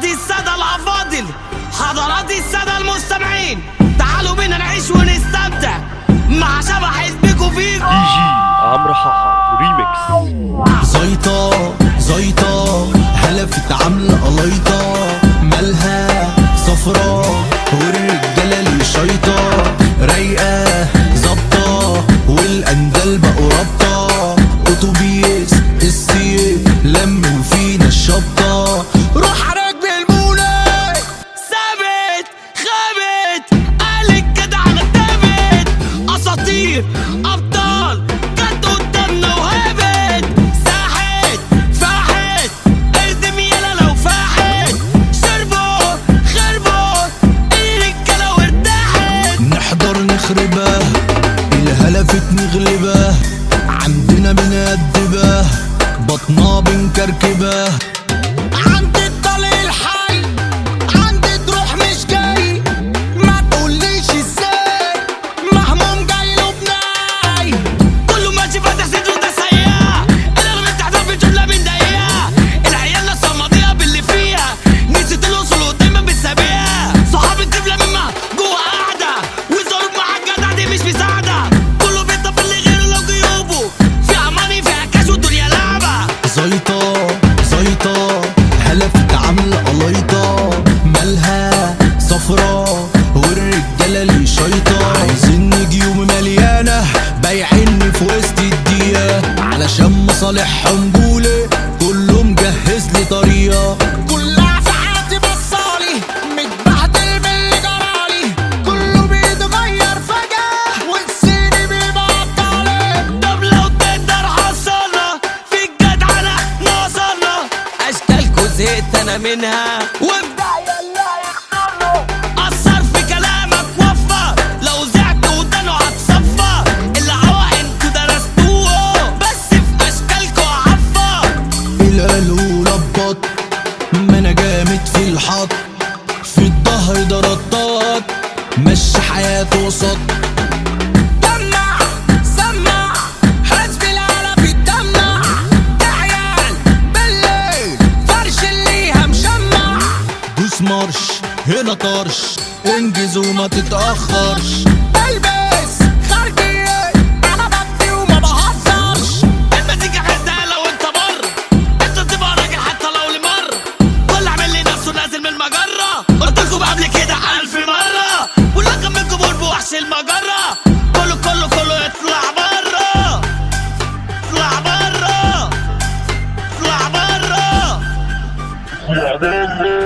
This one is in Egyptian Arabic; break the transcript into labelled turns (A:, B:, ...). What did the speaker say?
A: حضراتي السادة الأفاضل حضراتي السادة المستمعين تعالوا بينا نعيش ونستمتع مع شبح حزبكم فيكم
B: دي جي عمرو حاحة ريميكس
C: زيطة زيطة هلفت عاملة قليطة مالها صفرا والرجالة اللي شيطة رايقة ظابطة والأندال بقوا رابطة أتوبيس السير لموا فينا الشبطة روح على رجل المولى
A: ثابت خابت قالك كده على الثابت اساطير ابطال جت قدامنا وهابت ساحت فاحت اردم يلا لو فاحت شربوا خربوا الرجاله وارتاحت
C: نحضر نخربه الهلفت نغلبه عندنا بنأدبه بطنا بنكركبه عند الطليق الحي عند تروح مش جاي ما تقوليش ازاي مهموم جاي له بناي
A: كله ماشي فاتح صدره ده سيئة القلب التحضر في جملة من دقيقة العيال لسه ماضية باللي فيها نسيت الوصول ودايما بتسابيها صحاب الطفلة مما جوه قاعدة والظروف مع الجدع دي مش مساعدة كله بيطبل لغيره لو جيوبه فيها ماني فيها كاش والدنيا لعبة
C: زيطة زيطة هلفت عاملة قليطة مالها صفرا والرجالة اللي شيطة عايزين نجيوم مليانة بايعيني في وسط الدقيقة علشان مصالحهم جولة كله مجهز لي طريقة كلها في حياتي بصالي متبهدل باللي جرالي كله بيتغير فجأة والسيني بيبطل
A: طب لو تقدر حصلنا في الجدعنة نوصلنا أشكالكوا زهقت أنا منها وابدأ يلا يختارنا أثر في كلامك وفى لو زعت ودانه هتصفى اللي عوا انتوا درستوه بس في أشكالكوا عفة
C: القالوا لبط ما انا جامد في الحط في الظهر ده رطات مشي حياته وسط دمع سمع حزب العلا في الدمع تعيال بالليل فرش اللي مشمع دوس مارش هنا طرش انجز وما تتأخرش البس خارجية انا بدي وما بهزرش
A: المزيكا حزة لو انت بر انت تبقى راجل حتى لو لمر كل عامل لي نفسه نازل من المجرة قلت لكم قبل كده ألف مرة واللقب منكم قول بوحش المجرة كله كله كله يطلع برا اطلع برا اطلع برا